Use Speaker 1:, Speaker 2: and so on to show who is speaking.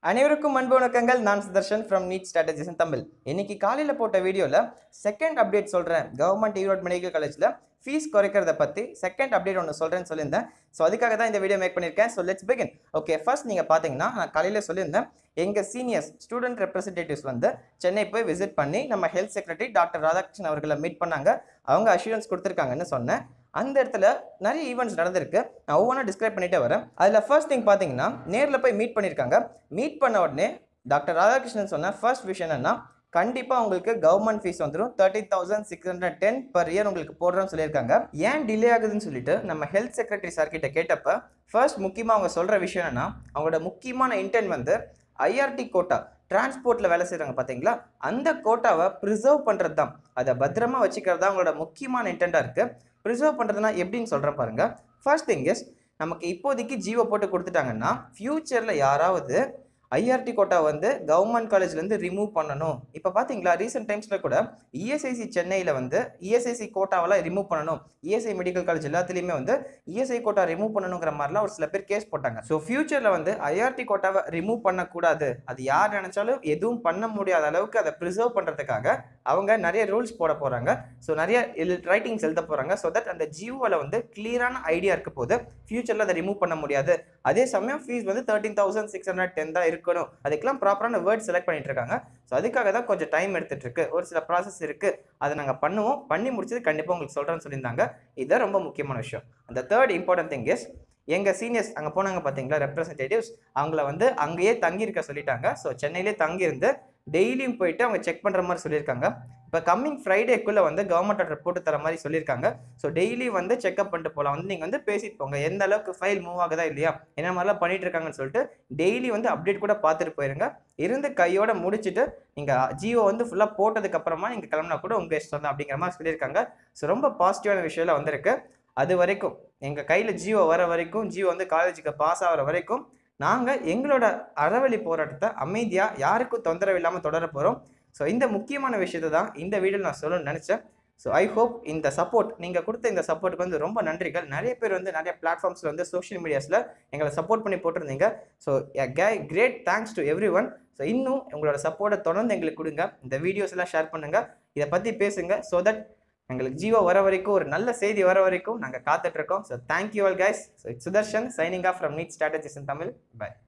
Speaker 1: அனைவருக்கும் அன்பு வணக்கங்கள் நான் Sudharshan from NEET strategies Tamil இன்னைக்கு காலையில் போட்ட வீடியோவில் செகண்ட் அப்டேட் சொல்கிறேன் கவர்மெண்ட் ஈரோடு மெடிக்கல் காலேஜில் ஃபீஸ் குறைக்கிறத பற்றி செகண்ட் அப்டேட் ஒன்று சொல்கிறேன்னு சொல்லியிருந்தேன் ஸோ அதுக்காக தான் இந்த வீடியோ மேக் பண்ணியிருக்கேன் so let's begin okay first நீங்கள் பார்த்தீங்கன்னா நான் காலையில் சொல்லியிருந்தேன் எங்கள் சீனியர்ஸ் ஸ்டூடெண்ட் ரெப்ரசன்டேட்டிவ்ஸ் வந்து சென்னை போய் விசிட் பண்ணி நம்ம ஹெல்த் செக்ரட்டரி டாக்டர் ராதாகிருஷ்ணன் அவர்களை மீட் பண்ணாங்க அவங்க அஷூரன்ஸ் கொடுத்துருக்காங்கன்னு சொன்னேன் அந்த இடத்துல நிறைய ஈவெண்ட்ஸ் நடந்திருக்கு நான் ஒவ்வொன்றா டிஸ்கிரைப் பண்ணிட்டே வரேன் அதில் ஃபர்ஸ்ட் திங் பார்த்தீங்கன்னா நேரில் போய் மீட் பண்ணியிருக்காங்க மீட் பண்ண உடனே டாக்டர் ராதாகிருஷ்ணன் சொன்ன ஃபர்ஸ்ட் விஷயம் என்னன்னா கண்டிப்பாக உங்களுக்கு கவர்மெண்ட் ஃபீஸ் வந்துடும் thirty thousand six hundred ten per year உங்களுக்கு போடுறோம்னு சொல்லியிருக்காங்க ஏன் டிலே ஆகுதுன்னு சொல்லிட்டு நம்ம ஹெல்த் செக்ரட்டரி சார் கிட்ட கேட்டப்ப ஃபர்ஸ்ட் முக்கியமாக அவங்க சொல்கிற விஷயம் என்னன்னா அவங்களோட முக்கியமான இன்டென்ட் வந்து ஐஆர்டி கோட்டா டிரான்ஸ்போர்ட்டில் வேலை செய்கிறாங்க பார்த்தீங்களா அந்த கோட்டாவை ப்ரிசர்வ் பண்ணுறது தான் அதை பத்திரமா வச்சுக்கிறது தான் அவங்களோட முக்கியமான இன்டென்ட்டாக இருக்குது ப்ரிசர்வ் பண்ணுறதுனா எப்படின்னு சொல்கிறேன் பாருங்க ஃபர்ஸ்ட் திங் இஸ் நமக்கு இப்போதைக்கு ஜீவோ போட்டு கொடுத்துட்டாங்கன்னா ஃப்யூச்சரில் யாராவது ஐஆர்டி கோட்டா வந்து கவர்மெண்ட் காலேஜ்லேருந்து ரிமூவ் பண்ணணும் இப்போ பார்த்தீங்களா ரீசெண்ட் டைம்ஸில் கூட இஎஸ்ஐசி சென்னையில் வந்து இஎஸ்ஐசி கோட்டாவெல்லாம் ரிமூவ் பண்ணணும் இஎஸ்ஐ மெடிக்கல் காலேஜ் எல்லாத்துலேயுமே வந்து இஎஸ்ஐ கோட்டா ரிமூவ் பண்ணணுங்கிற மாதிரிலாம் ஒரு சில பேர் கேஸ் போட்டாங்க ஸோ ஃபியூச்சரில் வந்து ஐஆர்டி கோட்டாவை ரிமூவ் பண்ணக்கூடாது அது யார் நினச்சாலும் எதுவும் பண்ண முடியாத அளவுக்கு அதை ப்ரிசர்வ் பண்ணுறதுக்காக அவங்க நிறைய ரூல்ஸ் போட போகிறாங்க ஸோ நிறைய ரைட்டிங்ஸ் எழுத போகிறாங்க ஸோ தட் அந்த ஜியோவில் வந்து கிளியரான ஐடியா இருக்க போது ஃபியூச்சரில் அதை ரிமூவ் பண்ண முடியாது அதே சமயம் ஃபீஸ் வந்து thirteen thousand six hundred ten தான் இருக்கணும் அதுக்கெல்லாம் ப்ராப்பரான வேர்ட் செலக்ட் பண்ணிட்டு இருக்காங்க ஸோ அதுக்காக தான் கொஞ்சம் டைம் எடுத்துட்டு இருக்கு ஒரு சில ப்ராசஸ் இருக்கு அதை நாங்கள் பண்ணுவோம் பண்ணி முடிச்சது கண்டிப்பாக உங்களுக்கு சொல்கிறேன்னு சொல்லியிருந்தாங்க இதுதான் ரொம்ப முக்கியமான விஷயம் அந்த தேர்ட் இம்பார்ட்டன்ட் திங் இஸ் எங்கள் சீனியர்ஸ் அங்கே போனாங்க பார்த்தீங்களா ரெப்ரசன்டேட்டிவ்ஸ் அவங்கள வந்து அங்கேயே தங்கியிருக்க சொல்லிட்டாங்க ஸோ சென்னையிலே தங்கியிருந்து டெய்லியும் போயிட்டு அவங்க செக் பண்ணுற மாதிரி சொல்லியிருக்காங்க இப்போ கம்மிங் ஃப்ரைடேக்குள்ளே வந்து கவர்மெண்ட் ஆர்டர் போட்டு தர மாதிரி சொல்லியிருக்காங்க ஸோ டெய்லி வந்து செக்அப் பண்ணிட்டு போகலாம் வந்து நீங்கள் வந்து பேசிட்டு போங்க எந்த அளவுக்கு ஃபைல் மூவ் ஆகுதா இல்லையா என்ன மாதிரிலாம் பண்ணிட்டு இருக்காங்கன்னு சொல்லிட்டு டெய்லி வந்து அப்டேட் கூட பார்த்துட்டு போயிருங்க இருந்து கையோட முடிச்சுட்டு நீங்கள் ஜியோ வந்து ஃபுல்லாக போட்டதுக்கு அப்புறமா நீங்கள் கிளம்புனா கூட உங்கள் இஷ்டம் தான் அப்படிங்கிற மாதிரி சொல்லியிருக்காங்க ஸோ ரொம்ப பாசிட்டிவான விஷயம் வந்திருக்கு அது வரைக்கும் எங்கள் கையில் ஜியோ வர வரைக்கும் ஜியோ வந்து காலேஜுக்கு பாஸ் ஆகிற வரைக்கும் நாங்கள் எங்களோட அறவழி போராட்டத்தை அமைதியாக யாருக்கும் தொந்தரவு இல்லாமல் தொடர போகிறோம் ஸோ இந்த முக்கியமான விஷயத்தை தான் இந்த வீடியோவில் நான் சொல்லணும்னு நினச்சேன் ஸோ ஐ ஹோப் இந்த சப்போர்ட் நீங்கள் கொடுத்த இந்த சப்போர்ட்டுக்கு வந்து ரொம்ப நன்றிகள் நிறைய பேர் வந்து நிறைய பிளாட்ஃபார்ம்ஸில் வந்து சோஷியல் மீடியாஸில் எங்களை சப்போர்ட் பண்ணி போட்டிருந்தீங்க so great thanks to everyone so இன்னும் உங்களோட சப்போர்ட்டை தொடர்ந்து எங்களுக்கு கொடுங்க இந்த வீடியோஸ் எல்லாம் ஷேர் பண்ணுங்கள் இதை பற்றி பேசுங்க ஸோ தட் எங்களுக்கு ஜீவோ வர வரைக்கும் ஒரு நல்ல செய்தி வர வரைக்கும் நாங்கள் காத்துட்ருக்கோம் so thank you all guys so Sudarshan signing off from NEET strategies in Tamil by